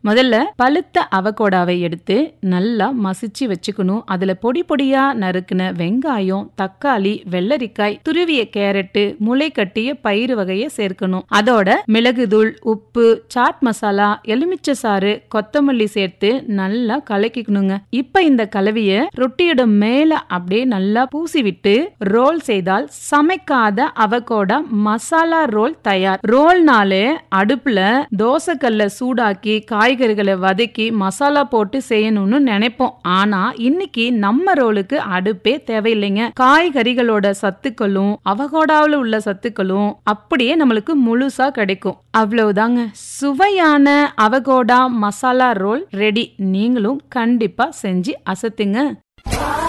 முதல்ல பழுத்த அவகோடாவை எடுத்து நல்லா மசிச்சு வச்சுக்கணும் அதுல பொடி பொடியா நறுக்குன வெங்காயம் தக்காளி வெள்ளரிக்காய் துருவிய கேரட்டு முளை கட்டிய பயிறு வகையை சேர்க்கணும் அதோட மிளகுதூள் உப்பு சாட் மசாலா எலுமிச்சை சாறு கொத்தமல்லி சேர்த்து நல்லா கலக்கிக்கணுங்க இப்ப இந்த கலவைய ரொட்டியோட மேல அப்படியே நல்லா பூசி விட்டு ரோல் செய்தால் சமைக்காத அவகோடா மசாலா ரோல் தயார் ரோல்னாலே அடுப்புல தோசைக்கல்ல சூடாக்கி காய்கறிகளை வதக்கி மசாலா போட்டு செய்யணும்னு நினைப்போம் ஆனா இன்னைக்கு நம்ம ரோலுக்கு அடுப்பே தேவையில்லைங்க காய்கறிகளோட சத்துக்களும் அவகோடாவில் உள்ள சத்துக்களும் அப்படியே நம்மளுக்கு முழுசா கிடைக்கும் அவ்வளவுதாங்க சுவையான அவகோடா மசாலா ரோல் ரெடி நீங்களும் கண்டிப்பா செஞ்சு அசத்துங்க